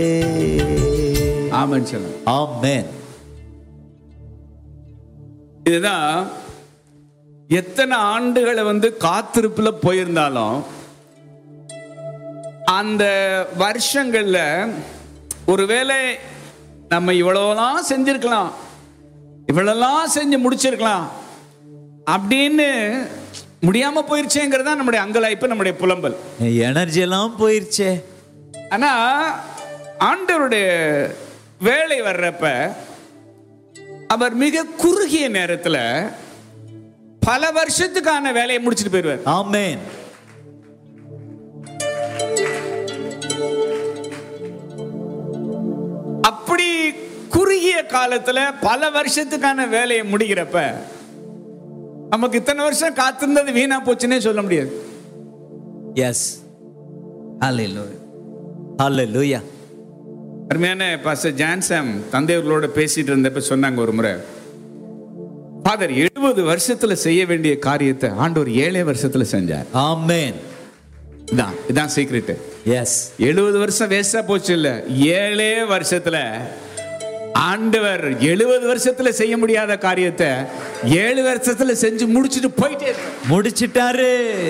ஆமென் சொல்லுங்க ஆமென் இதுதான் எத்தனை ஆண்டுகளை வந்து காத்திருப்புல போயிருந்தாலும் அந்த வருஷங்கள்ல ஒருவேளை நம்ம இவ்வளவுலாம் செஞ்சிருக்கலாம் இவ்வளவுலாம் செஞ்சு முடிச்சிருக்கலாம் அப்படின்னு முடியாம போயிருச்சேங்கிறது தான் நம்முடைய அங்கலாய்ப்பு நம்முடைய புலம்பல் எனர்ஜி எல்லாம் போயிருச்சே ஆனா ஆண்டவருடைய வேலை வர்றப்ப அவர் மிக குறுகிய நேரத்துல பல வருஷத்துக்கான வேலையை முடிச்சிட்டு போயிடுவார் ஆமென் அப்படி குறுகிய காலத்துல பல வருஷத்துக்கான வேலையை முடிக்கிறப்ப நமக்கு இத்தனை வருஷம் காத்திருந்தது வீணா போச்சுன்னே சொல்ல முடியாது எஸ் ஹalleluya ஹalleluya அருமையான பாஸ்டர் ஜான்சம் தந்தையர்களோட பேசிட்டு இருந்தப்ப சொன்னாங்க ஒரு முறை ஃபாதர் எழுபது வருஷத்துல செய்ய வேண்டிய காரியத்தை ஆண்டவர் ஏழே வருஷத்துல செஞ்சார் ஆமென் இதான் இதான் சீக்ரெட் எஸ் எழுபது வருஷம் வேஸ்டா போச்சு இல்ல ஏழே வருஷத்துல ஆண்டவர் எழுபது வருஷத்துல செய்ய முடியாத காரியத்தை ஏழு வருஷத்துல செஞ்சு முடிச்சுட்டு போயிட்டே இருக்கார். முடிச்சிட்டாரு